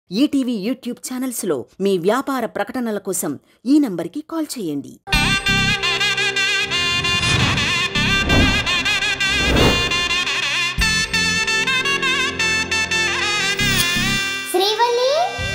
ETV YouTube ఛానల్స్లో మీ వ్యాపార ప్రకటనల కోసం ఈ నంబర్కి కాల్ చేయండి శ్రీవల్లి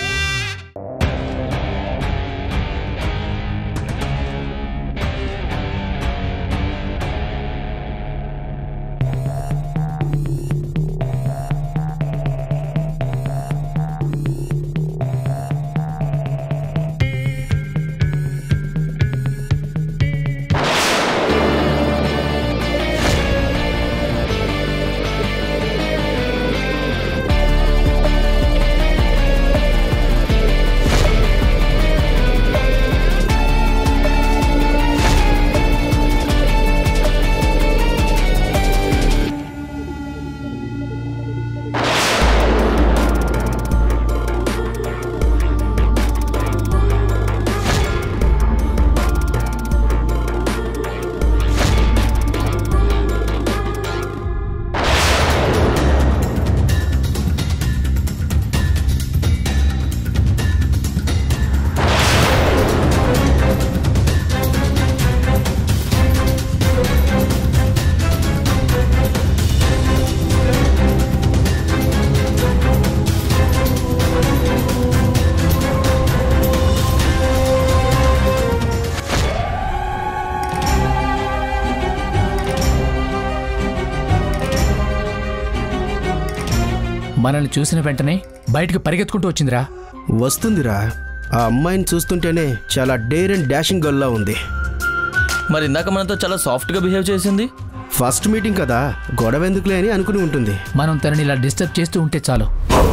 మనల్ని చూసిన వెంటనే బయటకు పరిగెత్తుకుంటూ వచ్చిందిరా వస్తుందిరా ఆ అమ్మాయిని చూస్తుంటేనే చాలా డేర్ అండ్ డాషింగ్ గర్ల్లా ఉంది మరి ఇందాక మనతో చాలా సాఫ్ట్గా బిహేవ్ చేసింది ఫస్ట్ మీటింగ్ కదా గొడవ ఎందుకులే అని అనుకుని ఉంటుంది మనం తనని ఇలా డిస్టర్బ్ చేస్తూ ఉంటే చాలు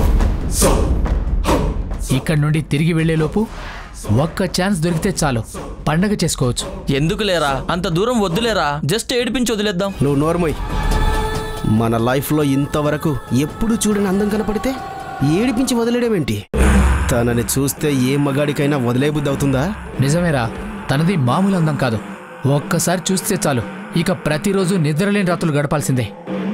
ఇక్కడి నుండి తిరిగి వెళ్లేలోపు ఒక్క ఛాన్స్ దొరికితే చాలు పండగ చేసుకోవచ్చు ఎందుకు లేరా అంత దూరం వద్దులేరా జస్ట్ ఏడిపించి వదిలేద్దాం నువ్వు నోర్మోయ్ మన లైఫ్లో ఇంతవరకు ఎప్పుడు చూడని అందం కనపడితే ఏడిపించి వదిలేయడమేంటి తనని చూస్తే ఏ మగాడికైనా వదిలేబుద్ధి అవుతుందా నిజమేరా తనది మామూలు అందం కాదు ఒక్కసారి చూస్తే చాలు ఇక ప్రతిరోజు నిద్రలేని రాత్రులు గడపాల్సిందే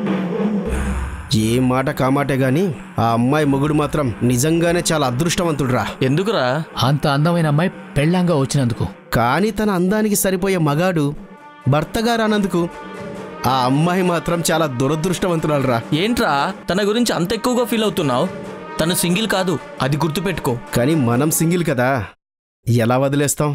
ఏ మాట కామాటే గాని ఆ అమ్మాయి మొగుడు మాత్రం నిజంగానే చాలా అదృష్టవంతుడురా ఎందుకురా అంత అందమైన అమ్మాయి పెళ్ళాంగా వచ్చినందుకు కానీ తన అందానికి సరిపోయే మగాడు భర్తగా రానందుకు ఆ అమ్మాయి మాత్రం చాలా దురదృష్టవంతురాలురా ఏంట్రా తన గురించి అంత ఎక్కువగా ఫీల్ అవుతున్నావు తను సింగిల్ కాదు అది గుర్తుపెట్టుకో కానీ మనం సింగిల్ కదా ఎలా వదిలేస్తాం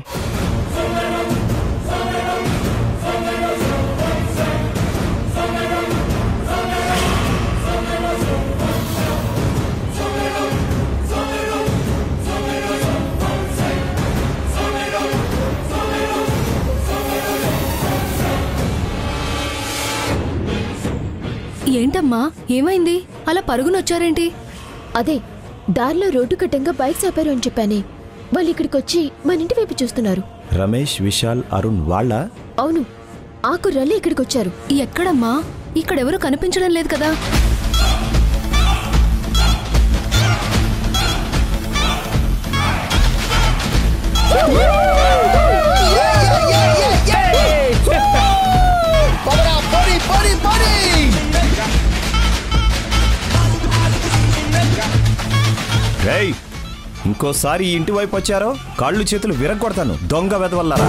ఏంటమ్మా ఏమైంది అలా పరుగునొచ్చారేంటి అదే దారిలో రోడ్డు కట్టంగా బైక్స్ ఆపారు అని చెప్పానే వాళ్ళు ఇక్కడికి వచ్చి మన ఇంటి వైపు చూస్తున్నారు రమేష్ విశాల్ అరుణ్ వాళ్ళ అవును ఆ కుర్రాళ్ళు ఇక్కడికి వచ్చారు ఎక్కడమ్మా ఇక్కడెవరూ కనిపించడం లేదు కదా రేయ్ ఇంకోసారి ఈ ఇంటి వైపు వచ్చారో కాళ్ళు చేతులు విరగొడతాను దొంగ వెదవల్లారా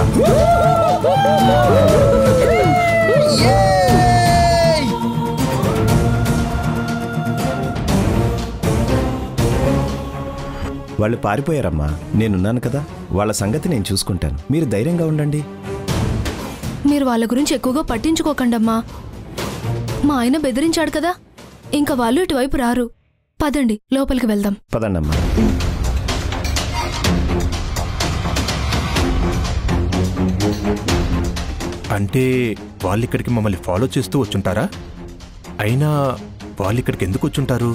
వాళ్ళు పారిపోయారమ్మా నేనున్నాను కదా వాళ్ళ సంగతి నేను చూసుకుంటాను మీరు ధైర్యంగా ఉండండి మీరు వాళ్ళ గురించి ఎక్కువగా పట్టించుకోకండమ్మా మా ఆయన బెదిరించాడు కదా ఇంకా వాళ్ళు ఇటువైపు రారు పదండి లోపలికి వెళ్దాం పదండమ్మా అంటే వాళ్ళు ఇక్కడికి మమ్మల్ని ఫాలో చేస్తూ వచ్చుంటారా అయినా వాళ్ళు ఇక్కడికి ఎందుకు వచ్చుంటారు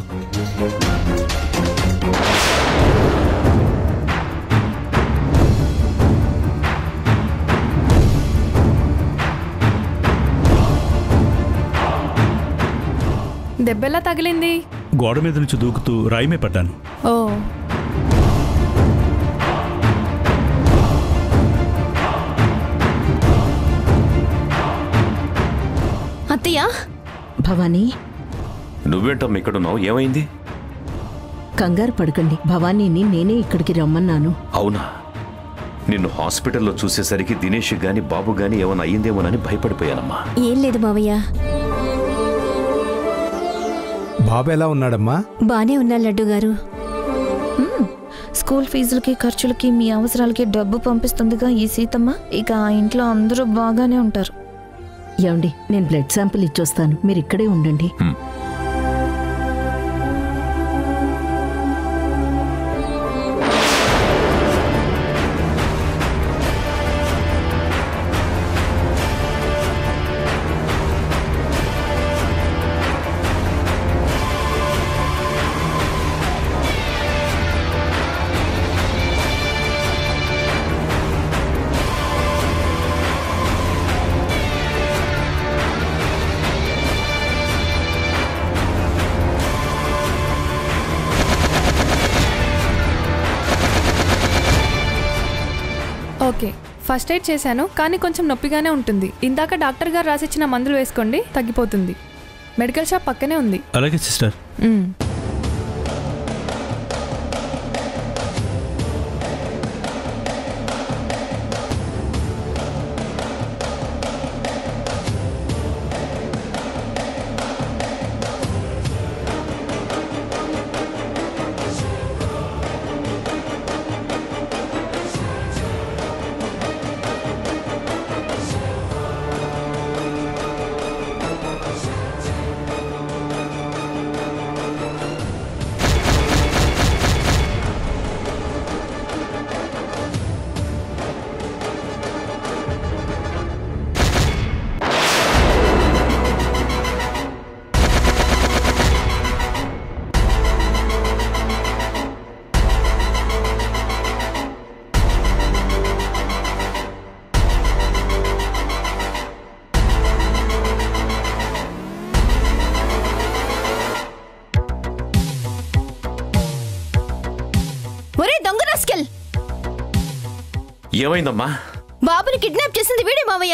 దెబ్బెలా తగిలింది గోడ మీద నుంచి దూకుతూ రాయిమే పడ్డాను ఓ అత్తయ్య భవానీ నువ్వేంటమ్మా ఇక్కడున్నావు ఏమైంది కంగారు పడకండి భవానీని నేనే ఇక్కడికి రమ్మన్నాను అవునా నిన్ను హాస్పిటల్లో చూసేసరికి దినేష్ గాని బాబు గాని ఏమైనా అయ్యిందేమోనని భయపడిపోయానమ్మా ఏం లేదు మావయ్య బాబు ఎలా ఉన్నాడమ్మా బానే ఉన్నా లడ్డు గారు స్కూల్ ఫీజులకి ఖర్చులకి మీ అవసరాలకి డబ్బు పంపిస్తుందిగా ఈ సీతమ్మ ఇక ఆ ఇంట్లో అందరూ బాగానే ఉంటారు ఏమండి నేను బ్లడ్ శాంపిల్ ఇచ్చొస్తాను మీరు ఇక్కడే ఉండండి ఓకే ఫస్ట్ ఎయిడ్ చేశాను కానీ కొంచెం నొప్పిగానే ఉంటుంది ఇందాక డాక్టర్ గారు రాసిచ్చిన మందులు వేసుకోండి తగ్గిపోతుంది మెడికల్ షాప్ పక్కనే ఉంది అలాగే సిస్టర్ మ్మ్. ఒరే దొంగ రాస్కెల్ ఏమైందమ్మా బాబుని కిడ్నాప్ చేసింది వీడే మావయ్య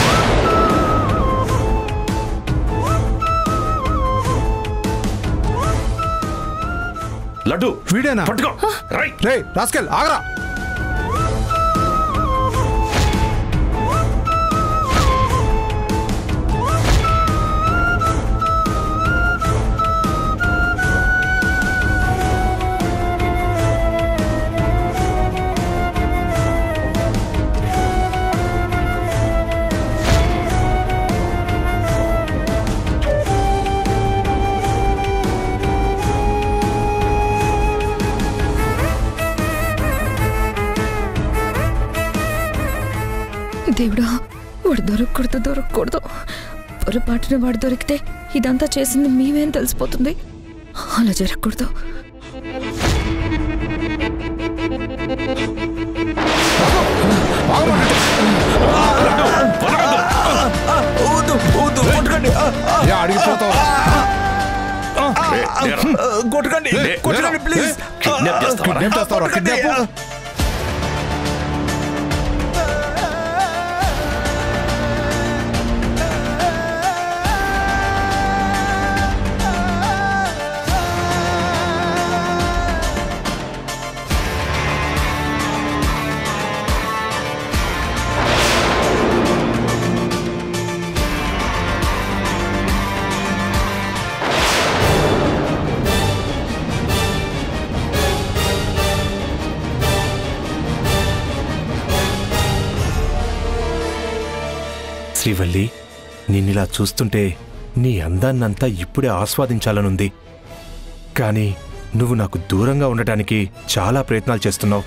లడ్డు వీడేనా పట్టుకో రే రాస్కెల్ ఆగరా దేవుడా వాడు దొరకకూడదు దొరకకూడదు పొరపాటున వాడు దొరికితే ఇదంతా చేసింది మేమేం తెలిసిపోతుంది అలా జరగకూడదు కొట్టకండి కొట్టకండి ప్లీజ్ కిడ్నాప్ చేస్తావా కిడ్నాప్ చేస్తావరా కిడ్నాప్ శ్రీవల్లి నిన్నిలా చూస్తుంటే నీ అందాన్నంతా ఇప్పుడే ఆస్వాదించాలనుంది కానీ నువ్వు నాకు దూరంగా ఉండటానికి చాలా ప్రయత్నాలు చేస్తున్నావు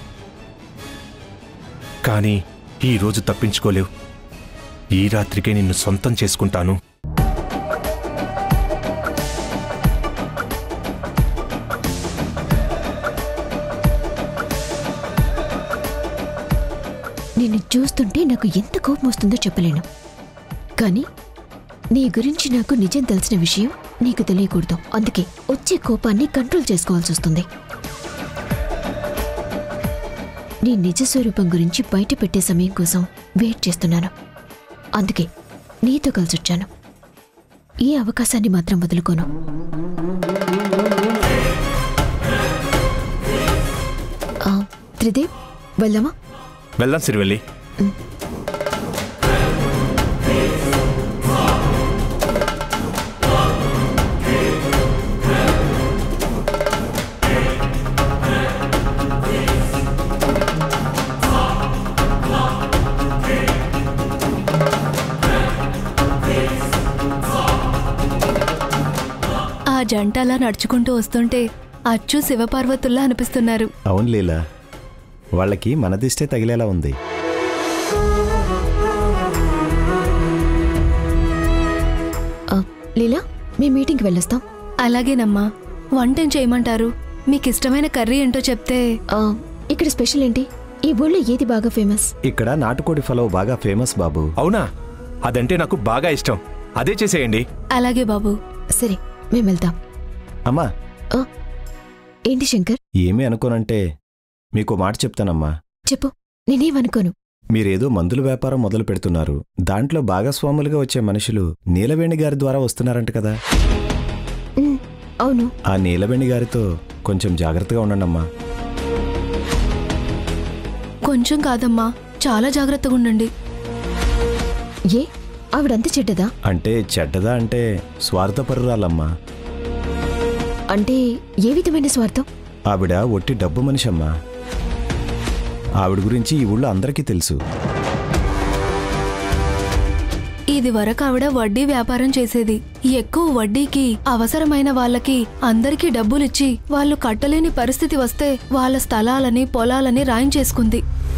కానీ ఈ రోజు తప్పించుకోలేవు ఈ రాత్రికే నిన్ను సొంతం చేసుకుంటాను నిన్ను చూస్తుంటే నాకు ఎంత కోపం వస్తుందో చెప్పలేను కానీ నీ గురించి నాకు నిజం తెలిసిన విషయం నీకు తెలియకూడదు అందుకే వచ్చే కోపాన్ని కంట్రోల్ చేసుకోవాల్సి వస్తుంది నీ నిజ స్వరూపం గురించి బయట పెట్టే సమయం కోసం వెయిట్ చేస్తున్నాను అందుకే నీతో కలిసి వచ్చాను ఈ అవకాశాన్ని మాత్రం వదులుకోను ఆ, త్రిదేవ్ వెళ్దామా వెళ్దాం సిరివెల్లి ఆ జంట అలా నడుచుకుంటూ వస్తుంటే అచ్చు శివపార్వతుల్లా అనిపిస్తున్నారు అవును లీలా వాళ్ళకి మన దిష్టే తగిలేలా ఉంది ఆ, లీలా మీ మీటింగ్కి వెళ్ళొస్తాం అలాగేనమ్మా వంటేం చేయమంటారు మీకు ఇష్టమైన కర్రీ ఏంటో చెప్తే ఆ, ఇక్కడ స్పెషల్ ఏంటి ఈ ఊళ్ళో ఏది బాగా ఫేమస్ ఇక్కడ నాటుకోడి ఫలవ్ బాగా ఫేమస్ బాబు అవునా అదంటే నాకు బాగా ఇష్టం అదే చేసేయండి అలాగే బాబు సరే మేము వెళ్తాం అమ్మా ఆ, ఏంటి శంకర్ ఏమీ అనుకోనంటే మీకు మాట చెప్తానమ్మా చెప్పు నేనేమనుకోను మీరేదో మందుల వ్యాపారం మొదలు పెడుతున్నారు దాంట్లో భాగస్వాములుగా వచ్చే మనుషులు నీలవేణి గారి ద్వారా వస్తున్నారంట కదా ఉమ్, అవును ఆ నీలవేణి గారితో కొంచెం జాగ్రత్తగా ఉండండమ్మా కొంచెం కాదమ్మా చాలా జాగ్రత్తగా ఉండండి ఏ ఆవిడంత చెడ్డదా అంటే చెడ్డదా అంటే స్వార్థపరురాలమ్మా అంటే ఏ విధమైన స్వార్థం ఆవిడ ఒట్టి డబ్బు మనిషమ్మా ఆవిడ గురించి ఈ ఊళ్ళో అందరికీ తెలుసు ఇది వరకు ఆవిడ వడ్డీ వ్యాపారం చేసేది ఎక్కువ వడ్డీకి అవసరమైన వాళ్ళకి అందరికీ డబ్బులిచ్చి వాళ్ళు కట్టలేని పరిస్థితి వస్తే వాళ్ళ స్థలాలని పొలాలని రాయించేసుకుంది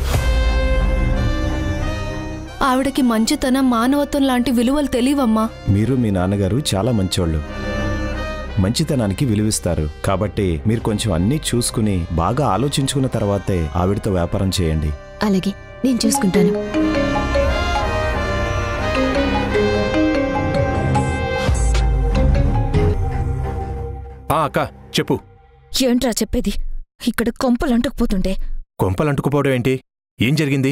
ఆవిడకి మంచితనం మానవత్వం లాంటి విలువలు తెలియవమ్మా మీరు మీ నాన్నగారు చాలా మంచోళ్ళు మంచితనానికి విలువిస్తారు కాబట్టి మీరు కొంచెం అన్నీ చూసుకుని బాగా ఆలోచించుకున్న తర్వాతే ఆవిడతో వ్యాపారం చేయండి అలాగే నేను చూసుకుంటాను ఆ అక్క చెప్పు ఏంట్రా చెప్పేది ఇక్కడ కొంపలు అంటుకుపోతుంటే కొంపలు అంటుకుపోవడం ఏంటి ఏం జరిగింది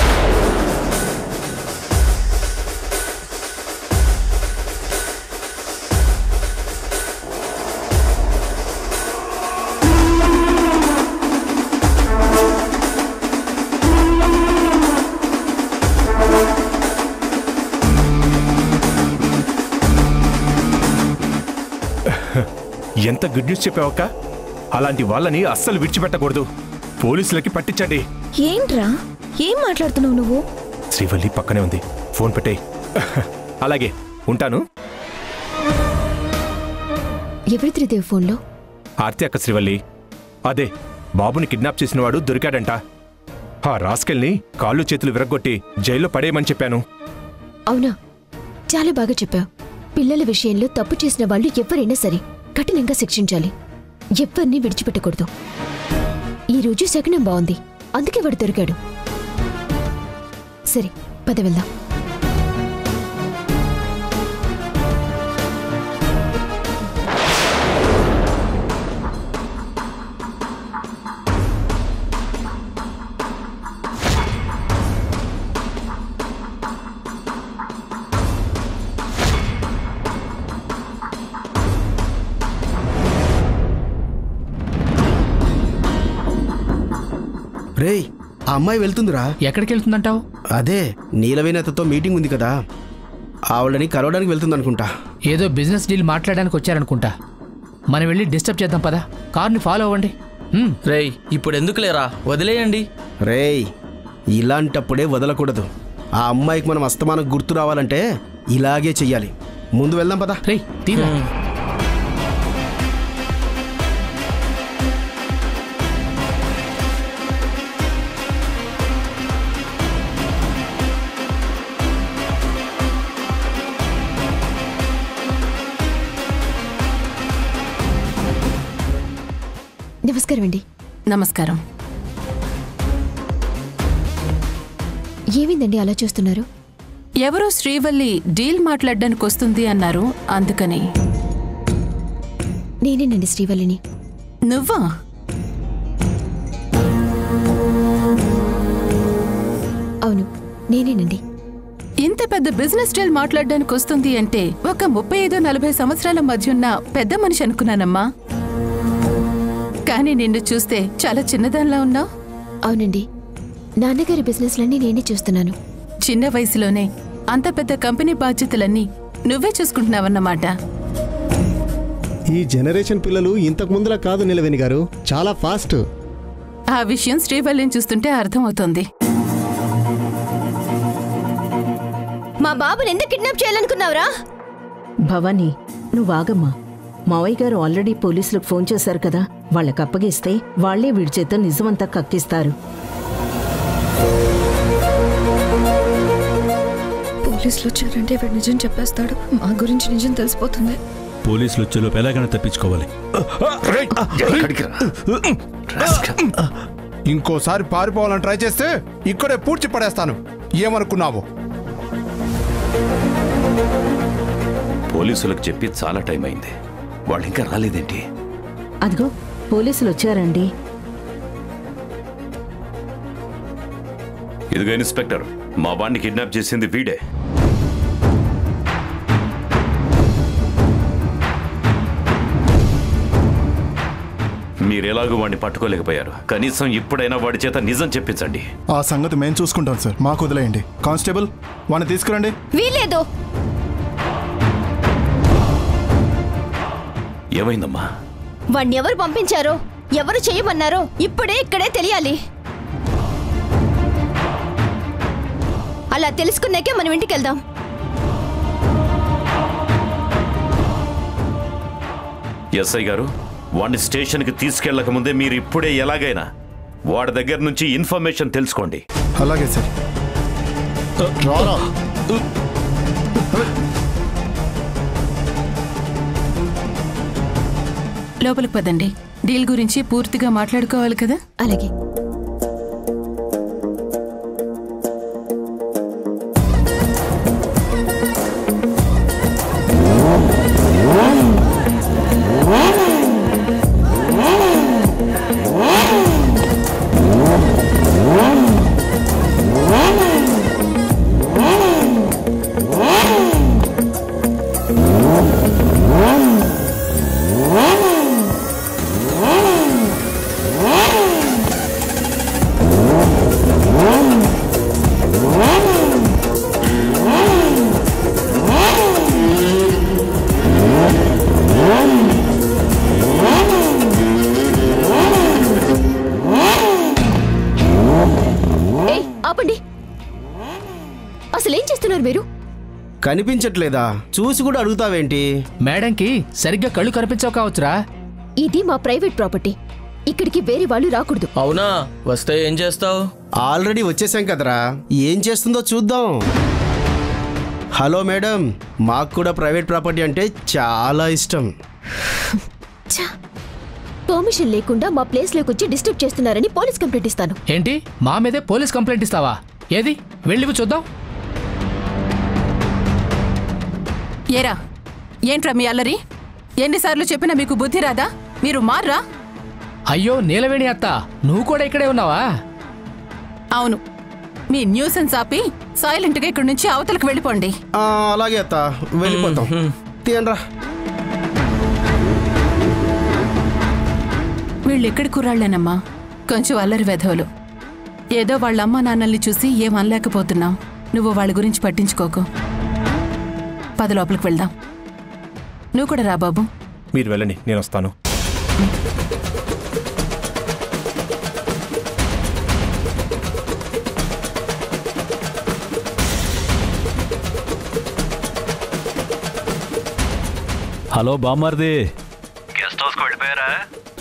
ఎంత గుడ్ న్యూస్ చెప్పావక్క అలాంటి వాళ్ళని అస్సలు విడిచిపెట్టకూడదు పోలీసులకి పట్టించండి ఏంట్రా ఏం మాట్లాడుతున్నావు నువ్వు శ్రీవల్లి పక్కనే ఉంది ఫోన్ పెట్టేయ్ అలాగే ఉంటాను ఎవరి త్రిదేవ్ ఫోన్లో ఆర్తి అక్క శ్రీవల్లి అదే బాబుని కిడ్నాప్ చేసినవాడు దొరికాడంట ఆ రాస్కెల్ని కాళ్ళు చేతులు విరగ్గొట్టి జైల్లో పడేయమని చెప్పాను అవునా చాలా బాగా చెప్పావు పిల్లల విషయంలో తప్పు చేసిన వాళ్ళు ఎవరైనా సరే కఠినంగా శిక్షించాలి ఎవరిని విడిచిపెట్టకూడదు ఈ రోజు శకనం బాగుంది అందుకే వాడు దొరికాడు సరే పద వెళ్దాం రేయ్ ఆ అమ్మాయి వెళ్తుందిరా ఎక్కడికి వెళ్తుందంటావు అదే నీలవేణతతో మీటింగ్ ఉంది కదా ఆవిడని కలవడానికి వెళ్తుంది అనుకుంటా ఏదో బిజినెస్ డీల్ మాట్లాడడానికి వచ్చారనుకుంటా మనం వెళ్ళి డిస్టర్బ్ చేద్దాం పదా కార్ని ఫాలో అవ్వండి హ్మ్. రేయ్ ఇప్పుడు ఎందుకు లేరా వదిలేయండి రేయ్ ఇలాంటప్పుడే వదలకూడదు ఆ అమ్మాయికి మనం అస్తమానం గుర్తు రావాలంటే ఇలాగే చెయ్యాలి ముందు వెళ్దాం పదా రేయ్ తీరా నమస్కారం అండి నమస్కారం ఏమైందండి అలా చూస్తున్నారు ఎవరో శ్రీవల్లి డీల్ మాట్లాడడానికి వస్తుంది అన్నారు అందుకని నేనేనండి శ్రీవల్లిని నువ్వా అవును నేనేనండి ఇంత పెద్ద బిజినెస్ డీల్ మాట్లాడడానికి వస్తుంది అంటే ఒక ముప్పై ఐదు నలభై సంవత్సరాల మధ్య ఉన్న పెద్ద మనిషి అనుకున్నానమ్మా కానీ నిన్ను చూస్తే చాలా చిన్నదానిలా ఉన్నావు అవునండి నాన్నగారి బిజినెస్లన్నీ నేనే చూస్తున్నాను చిన్న వయసులోనే అంత పెద్ద కంపెనీ బాధ్యతలన్నీ నువ్వే చూసుకుంటున్నావన్నమాట ఈ జనరేషన్ పిల్లలు ఇంతకు ముందులా కాదు నిలవేణి గారు చాలా ఫాస్ట్ ఆ విషయం శ్రీవల్లిని చూస్తుంటే అర్థమవుతోంది మా బాబుని ఎందుకు కిడ్నాప్ చేయాలనుకున్నావురా భవానీ నువ్వు ఆగమ్మా మావయ్య గారు ఆల్రెడీ పోలీసులకు ఫోన్ చేశారు కదా వాళ్ళకి అప్పగిస్తే వాళ్లే వీడి చేత నిజమంతా కక్కిస్తారు పోలీసులు వచ్చారంటే వీడు నిజం చెప్పేస్తాడు మా గురించి నిజం తెలిసిపోతుంది పోలీసులు వచ్చేలోపు ఎలాగైనా తప్పించుకోవాలి ఇంకోసారి పారిపోవాలని ట్రై చేస్తే ఇక్కడే పూడ్చి పడేస్తాను ఏమనుకున్నావు పోలీసులకు చెప్పి చాలా టైం అయింది వాళ్ళు ఇంకా రాలేదేంటి అదిగో పోలీసులు వచ్చారండి ఇదిగో ఇన్స్పెక్టర్ మా వాడిని కిడ్నాప్ చేసింది వీడే మీరెలాగూ వాడిని పట్టుకోలేకపోయారు కనీసం ఇప్పుడైనా వాడి చేత నిజం చెప్పించండి ఆ సంగతి మేము చూసుకుంటాం సార్ మాకు వదిలేయండి కానిస్టేబుల్ వాడిని తీసుకురండి వీలేదు ఏమైందమ్మా వాణ్ణి ఎవరు పంపించారో ఎవరు చేయమన్నారో ఇప్పుడే ఇక్కడే తెలియాలి అలా తెలుసుకున్నాకే మనం ఇంటికి వెళ్దాం ఎస్ఐ గారు వాడిని స్టేషన్కి తీసుకెళ్లక ముందే మీరు ఇప్పుడే ఎలాగైనా వాడి దగ్గర నుంచి ఇన్ఫర్మేషన్ తెలుసుకోండి అలాగే సార్ రారా లోపలికి పదండి డీల్ గురించి పూర్తిగా మాట్లాడుకోవాలి కదా అలాగే ఏయ్ ఆపండి అసలు ఏం చేస్తున్నారు మీరు కనిపించట్లేదా చూసి కూడా అడుగుతావేంటి మేడంకి సరిగ్గా కళ్ళు కనిపించవు కావచ్చురా ఇది మా ప్రైవేట్ ప్రాపర్టీ ఇక్కడికి వేరే వాళ్ళు రాకూడదు అవునా వస్తే ఏం చేస్తావు ఆల్రెడీ వచ్చేసాం కదరా ఏం చేస్తుందో చూద్దాం హలో మేడం మాకు కూడా ప్రైవేట్ ప్రాపర్టీ అంటే చాలా ఇష్టం పర్మిషన్ లేకుండా మా ప్లేస్ లోకి వచ్చి డిస్టర్బ్ చేస్తున్నారని పోలీస్ కంప్లైంట్ ఇస్తాను ఏంటి మా మీదే పోలీస్ కంప్లైంట్ ఇస్తావా ఏది వెళ్ళి చూద్దాం ఏరా ఏంట్రా మీ అల్లరి ఎన్నిసార్లు చెప్పినా మీకు బుద్ధి రాదా మీరు మార్రా అయ్యో నీలవేణి అత్త నువ్వు కూడా ఇక్కడే ఉన్నావా అవును మీ న్యూసెన్స్ ఆపి సైలెంట్గా ఇక్కడి నుంచి అవతలకు వెళ్ళిపోండి ఆ, అలాగే అత్త వెళ్ళిపోతాం తీయండ్రా వీళ్ళు ఎక్కడి కుర్రాళ్ళేనమ్మా కొంచెం అల్లరి వెధవలు ఏదో వాళ్ళ అమ్మ నాన్నల్ని చూసి ఏం అనలేకపోతున్నాం నువ్వు వాళ్ళ గురించి పట్టించుకోకు పద లోపలికి వెళ్దాం నువ్వు కూడా రా బాబు మీరు వెళ్ళండి నేను వస్తాను హలో బామ్మార్ది గెస్ట్ హౌస్కి వెళ్ళిపోయారా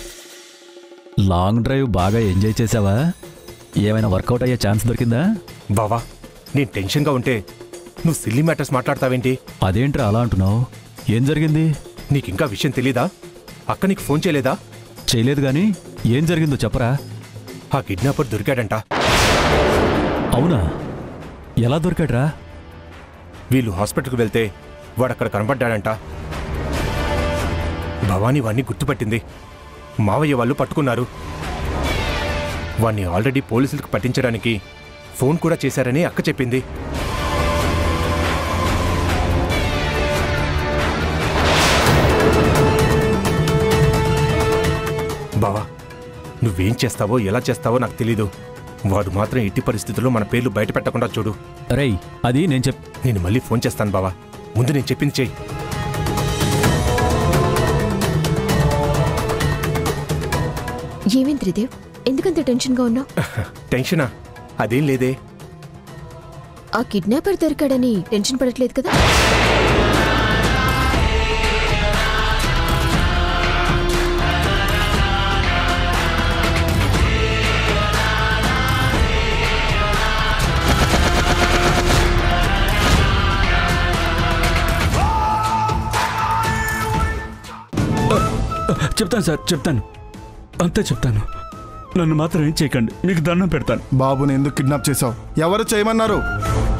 లాంగ్ డ్రైవ్ బాగా ఎంజాయ్ చేసావా ఏమైనా వర్కౌట్ అయ్యే ఛాన్స్ దొరికిందా బావా నేను టెన్షన్గా ఉంటే నువ్వు సిల్లీ మ్యాటర్స్ మాట్లాడతావేంటి అదేంట్రా అలా అంటున్నావు ఏం జరిగింది నీకు ఇంకా విషయం తెలీదా అక్క నీకు ఫోన్ చేయలేదా చేయలేదు కానీ ఏం జరిగిందో చెప్పరా ఆ కిడ్నాపర్ దొరికాడంట అవునా ఎలా దొరికాడ్రా వీళ్ళు హాస్పిటల్కి వెళ్తే వాడు అక్కడ కనబడ్డాడంట భవానీ వాణ్ణి గుర్తుపట్టింది మావయ్య వాళ్ళు పట్టుకున్నారు వాణ్ణి ఆల్రెడీ పోలీసులకు పట్టించడానికి ఫోన్ కూడా చేశారని అక్క చెప్పింది బావా నువ్వేం చేస్తావో ఎలా చేస్తావో నాకు తెలీదు వాడు మాత్రం ఎట్టి పరిస్థితుల్లో మన పేర్లు బయట పెట్టకుండా చూడు రేయ్ అది నేను చెప్ నేను మళ్ళీ ఫోన్ చేస్తాను బావా ముందు నేను చెప్పింది చెయ్యి ఏమేం త్రిదేవ్ ఎందుకంత టెన్షన్గా ఉన్నావు టెన్షనా అదేం లేదే ఆ కిడ్నాపర్ దొరికాడని టెన్షన్ పడట్లేదు కదా చెప్తాను సార్ చెప్తాను అంతే చెప్తాను నన్ను మాత్రం ఏం చేయకండి మీకు దండం పెడతాను బాబుని ఎందుకు కిడ్నాప్ చేశావు ఎవరు చేయమన్నారు